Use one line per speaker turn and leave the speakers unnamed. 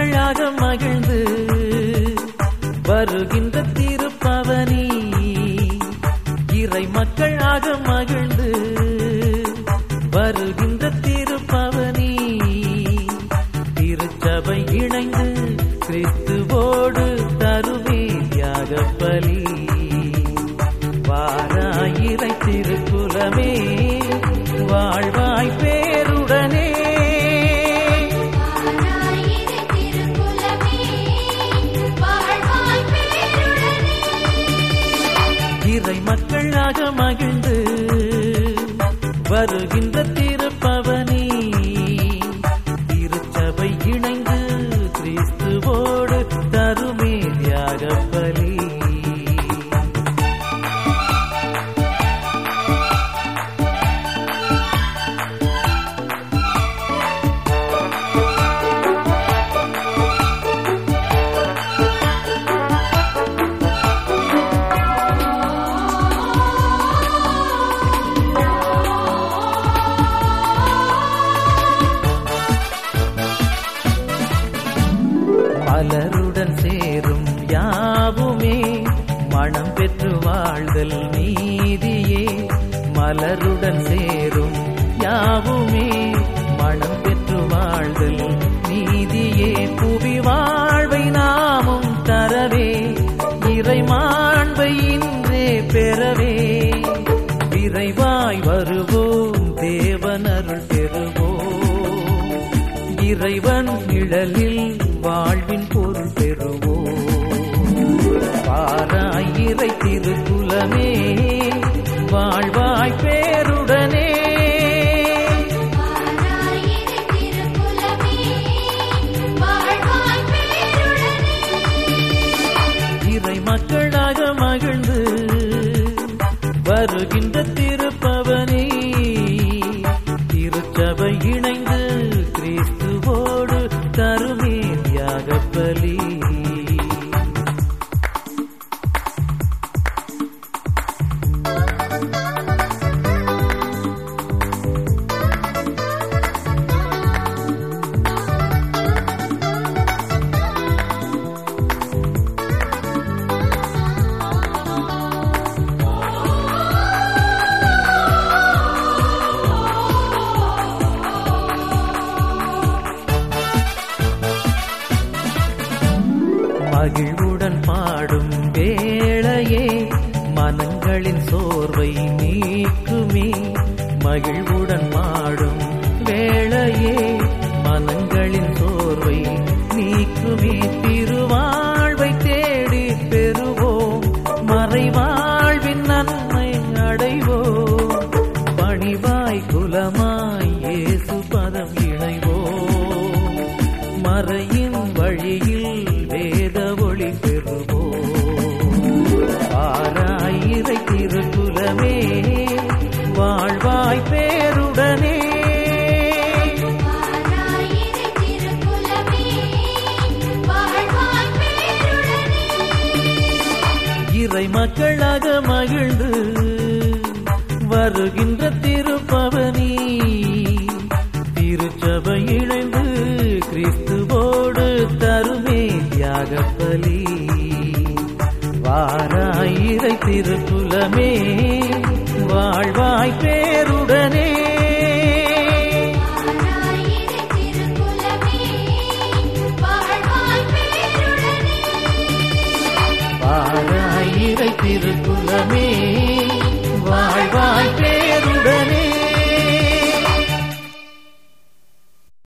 மக்களாக மகிழ்ந்து வருகின்ற திருப்பவனி இறை மக்களாக மகிழ்ந்து வருகின்ற திருப்பவனி திருச்சபை இணைந்து கிறிஸ்துவோடு தருவே யாக பலி வாராயிரை திருக்குலமே வாழ்வாய் பேருடனே
ஆராயிர திருக்குலமே வாழ்வாய் பேருடனே
இறை மக்களாக மகிழ்ந்து வருகின்ற திருப்பவனி திருச்சபை இணைந்து கிறிஸ்துவோடு தருமே தியாக பலி மலருடன் சேரும் யாவுமே மனம் பெற்று வாழ்தல் நீதியே மலருடன் சேரும் யாவுமே மனம் பெற்று வாழ்தல் நீதியே புவி வாழ்வை நாமும் தரவே இறை மாண்பை இன்றே பெறவே விரைவாய் வருவோம் தேவனருள் பெறுவோம் இறைவன் நிழலில் வாழ்வின் பொருள் பெறுவோம் பாராயிரை திருக்குலமே வாழ்வாய் பேருடனே
ஆராயிர திருக்குலமே வாழ்வாய் பேருடனே
இறை மக்களாக மகிழ்ந்து வருகின்ற திருப்பவனி திருச்சபை இணைந்து கிறிஸ்துவோடு தருமே தியாக பலி மகிழ்வுடன் பாடும் வேளையே மனங்களின் சோர்வை நீக்குமே மகிழ்வுடன் பாடும் வேளையே மனங்களின் சோர்வை நீக்குமே திருவாழ்வை தேடி பெறுவோம் மறைவாழ்வின் நன்மை அடைவோம் பணிவாய் குலமாய் இயேசு பதம் இணைவோம் மறையின் வழியில் வேத ஒளி பெறுவோம் ஆராயிரை திருக்குலமே வாழ்வாய் பேருடனே
ஆராயிர திருக்குலமே வாழ்வாய் பேருடனே
இறை மக்களாக மகிழ்ந்து வருகின்ற திருப்பவனி திருச்சபை இணைந்து கிறிஸ்துவோடு தருமே தியாக பலி வாராயிரை திருக்குலமே வாழ்வாய் பேருடனே
ஆராயிர திருக்குலமே வாழ்வாய் பேருடனே
வாராயிரை திருக்குலமே